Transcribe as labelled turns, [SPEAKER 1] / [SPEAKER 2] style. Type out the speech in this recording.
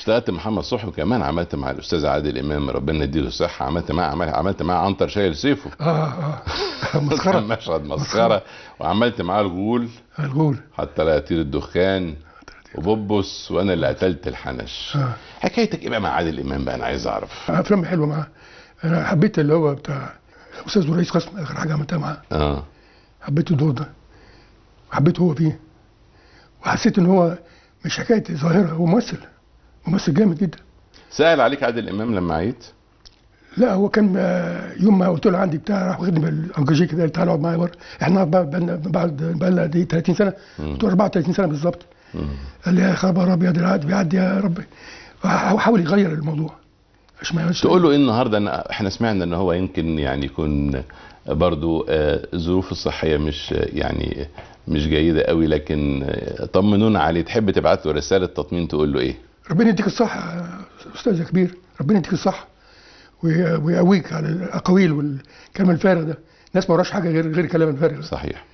[SPEAKER 1] اشتغلت محمد صبحي وكمان عملت مع الاستاذ عادل امام ربنا يديله الصحه عملت معاه عمل عملت معاه عنتر شايل سيفه
[SPEAKER 2] اه اه
[SPEAKER 1] كان
[SPEAKER 2] مسخره
[SPEAKER 1] مشهد مسخره وعملت معاه الغول
[SPEAKER 2] الغول
[SPEAKER 1] حتى لا يطير الدخان وبوبوس وانا اللي قتلت الحنش
[SPEAKER 2] آه.
[SPEAKER 1] حكايتك ايه بقى مع عادل امام بقى انا عايز اعرف
[SPEAKER 2] افلام حلوه معاه انا حبيت اللي هو بتاع استاذ رئيس قسم اخر حاجه عملتها معاه
[SPEAKER 1] اه
[SPEAKER 2] حبيت الدور ده وحبيته هو فيه وحسيت ان هو مش حكايه ظاهره هو ممثل ممثل جامد جدا
[SPEAKER 1] سأل عليك عادل امام لما عيت
[SPEAKER 2] لا هو كان آه، يوم ما قلت له عندي بتاع راح واخدني بالانجاجيه كده قال تعالى اقعد معايا بره احنا بعد بعد بقى لنا دي 30 سنه قلت له 34 سنه بالظبط
[SPEAKER 1] مم.
[SPEAKER 2] قال لي يا خبر ابيض العقد بيعدي يا رب وحاول يغير الموضوع عشان ما يعملش
[SPEAKER 1] تقول له ايه النهارده أنا احنا سمعنا ان هو يمكن يعني يكون برضو آه، ظروفه الصحيه مش آه، يعني مش جيده قوي لكن آه، طمنونا عليه تحب تبعت له رساله تطمين تقول له ايه
[SPEAKER 2] ربنا يديك الصحة يا أستاذ يا كبير ربنا يديك الصحة وي- ويقويك على الأقاويل والكلام الفارغ ده الناس ما وراش حاجة غير غير الكلام الفارغ ده
[SPEAKER 1] صحيح